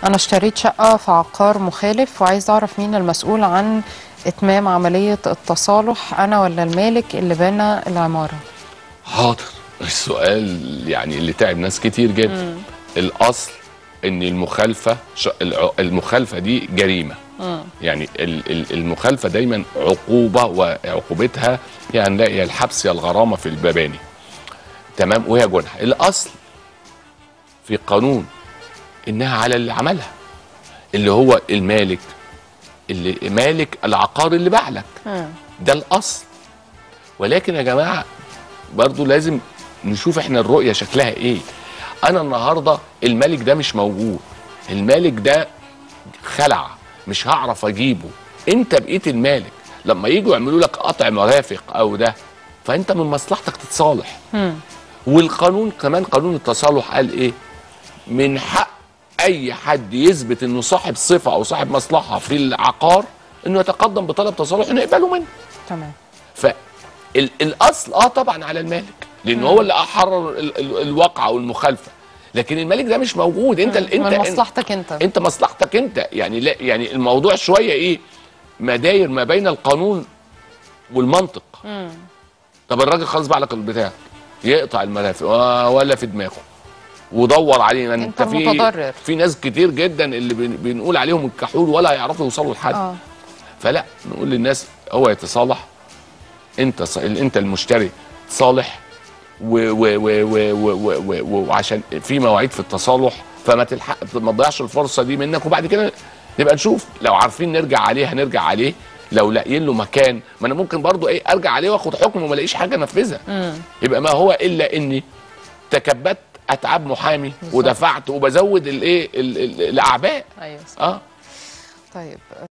أنا اشتريت شقة في عقار مخالف وعايز أعرف مين المسؤول عن إتمام عملية التصالح أنا ولا المالك اللي بنى العمارة حاضر السؤال يعني اللي تعب ناس كتير جدا الاصل ان المخالفه ش- الع- المخالفه دي جريمه يعني ال- ال- المخالفه دايما عقوبه وعقوبتها هي هنلاقي يا الحبس يا الغرامه في المباني تمام وهي جنح الاصل في القانون انها على اللي عملها اللي هو المالك اللي مالك العقار اللي باع لك ده الاصل ولكن يا جماعه برضو لازم نشوف احنا الرؤيه شكلها ايه انا النهارده الملك ده مش موجود الملك ده خلع مش هعرف اجيبه انت بقيت المالك لما يجوا يعملوا لك قطع مرافق او ده فانت من مصلحتك تتصالح والقانون كمان قانون التصالح قال ايه من حق اي حد يثبت انه صاحب صفه او صاحب مصلحه في العقار انه يتقدم بطلب تصالح نقبله منه تمام فالاصل اه طبعا على المالك لان هو اللي احرر ال- ال- الواقعه والمخالفه لكن المالك ده مش موجود انت ال- انت من مصلحتك أنت انت مصلحتك انت يعني لا يعني الموضوع شويه ايه مداير ما بين القانون والمنطق طب الراجل خلاص باع لك البتاع يقطع الملف آه، ولا في دماغه ودور عليه ما أنت في المتضرر. في ناس كتير جدا اللي بن- بنقول عليهم الكحول ولا هيعرفوا يوصلوا لحد اه فلا نقول للناس هو يتصالح انت ص... انت المشتري صالح و... و... و... و... و... و... و... وعشان في مواعيد في التصالح فما تلحق ما تضيعش الفرصه دي منك وبعد كده نبقى نشوف لو عارفين نرجع عليه هنرجع عليه لو لاقيين له مكان ما انا ممكن برضو ايه ارجع عليه واخد حكم وما الاقيش حاجه انفذها يبقى ما هو الا اني تكبدت اتعاب محامي بالظبط. ودفعت وبزود الايه ال- ال- الاعباء أيوه صح. اه طيب